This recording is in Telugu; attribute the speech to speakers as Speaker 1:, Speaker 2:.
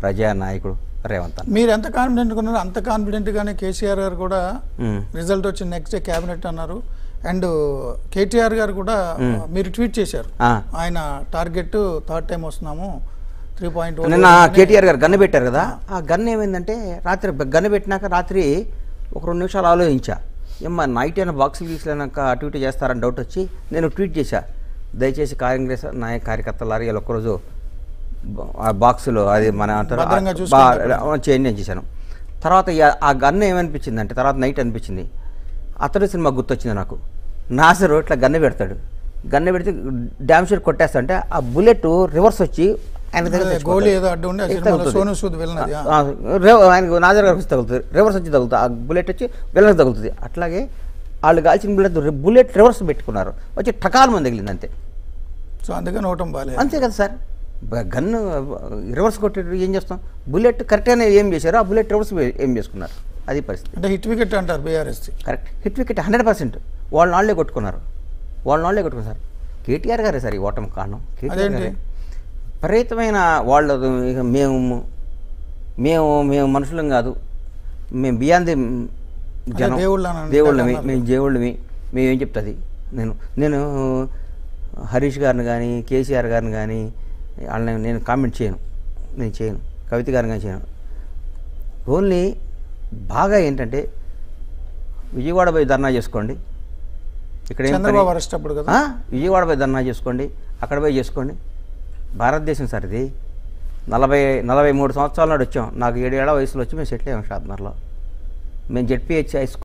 Speaker 1: ప్రజానాయకుడు రేవంత్ అన్న
Speaker 2: మీరు ఎంత కాన్ఫిడెంట్గా ఉన్నారో అంత కాన్ఫిడెంట్గానే కేసీఆర్ గారు కూడా
Speaker 1: ఉమ్.
Speaker 2: రిజల్ట్ వచ్చిన నెక్స్ట్ డే క్యాబినెట్ అన్నారు అండ్ కేటీఆర్ గారు కూడా మీరు ట్వీట్ చేశారు
Speaker 1: ఆ.
Speaker 2: ఆయన టార్గెట్ థర్డ్ టైం వస్తున్నాము త్రీ పాయింట్
Speaker 1: నిన్న కేటీఆర్ గారు గన్ను పెట్టారు కదా ఆ గన్ను ఏమైందంటే రాత్రి గన్ను పెట్టినాక రాత్రి ఒక రెండు నిమిషాలు ఆలోచించా ఏమ్మా నైట్ అయినా బాక్సులు గీసులైనాక అటు ఇటు చేస్తారని డౌట్ వచ్చి నేను ట్వీట్ చేశా దయచేసి కాంగ్రెస్ నాయక కార్యకర్తలారు ఇలా ఒక్కరోజు బ- ఆ బాక్సులు అది మన అంటారు
Speaker 2: భద్రంగా
Speaker 1: ఆ-
Speaker 2: చూసుకుంటారు.
Speaker 1: బా- చేయండి నేను చేశాను తర్వాత ఇక ఆ గన్ను ఏమనిపించింది అంటే తర్వాత నైట్ అనిపించింది అతడు సినిమా గుర్తొచ్చింది నాకు నాసరు ఇట్లా గన్ను పెడతాడు గన్ను పెడితే డ్యామ్ షూట్ కొట్టేస్తా అంటే ఆ బుల్లెట్ రివర్స్ వచ్చి ఆయన దగ్గర
Speaker 2: గోళీ
Speaker 1: తెచ్చుకుంటాడు.
Speaker 2: ఏదో అడ్డు ఉండి ఆ
Speaker 1: ఇది
Speaker 2: సినిమాలో
Speaker 1: తగులుతుంది.
Speaker 2: సోను సూద్ వెళ్ళినది
Speaker 1: ఆ, రే- ఆయనకు నాజర్ గారికి వచ్చి తగులుతుంది రివర్స్ వచ్చి తగులుతుంది ఆ బుల్లెట్ వచ్చి వెళ్ళకి తగులుతుంది అట్లాగే వాళ్ళు కాల్చిన బుల్లెట్ బుల్లెట్ రివర్స్ పెట్టుకున్నారు వచ్చి టకాలు మంది తగిలింది అంతే
Speaker 2: సో అందుకని ఓటం బాగాలేదు
Speaker 1: అంతే కదా సార్ బ- గన్ను రివర్స్ కొట్టేటప్పుడు ఏం చేస్తాం బుల్లెట్ కరెక్ట్గానే ఏం చేశారు ఆ బుల్లెట్ రివర్స్ ఏం చేసుకున్నారు అది పరిస్థితి
Speaker 2: అంటే హిట్ వికెట్ అంటారు BRS
Speaker 1: correct hit wicket hundred percent వాళ్ళ నాళ్ళే కొట్టుకున్నారు వాళ్ళ నాళ్ళే కొట్టుకున్నారు కేటీఆర్ గారే సార్ ఈ ఓటమి కారణం కేటీఆర్
Speaker 2: అదేంటి?
Speaker 1: గారే. విపరీతమైన వాళ్ళు ఇక మేము మేము మేము మనుషులం కాదు మేము బియాండ్ ది జనం
Speaker 2: దేవుళ్ళని అంటారు
Speaker 1: దేవుళ్ళమి
Speaker 2: అన్నారు.
Speaker 1: మేము దేవుళ్ళమి మేము ఏం చెప్తుంది నేను నేను హరీష్ గారిని కానీ కేసీఆర్ గారిని కానీ వాళ్ళని నేను కామెంట్ చేయను నేను చేయను కవిత గారిని కానీ చేయను ఓన్లీ బాగా ఏంటంటే విజయవాడ పోయి ధర్నా చేసుకోండి ఇక్కడ ఏం పని-
Speaker 2: చంద్రబాబు అరెస్ట్ అప్పుడు కదా
Speaker 1: ఆ? విజయవాడ పోయి ధర్నా చేసుకోండి అక్కడ పోయి చేసుకోండి భారతదేశం సార్ ఇది నలభై నలభై మూడు సంవత్సరాల నాడు వచ్చాం నాకు ఏడేళ్ల వయసులో వచ్చి మేము సెటిల్ అయ్యాం షాద్నర్లో మేము జెడ్పిహెచ్ హై స్కూల్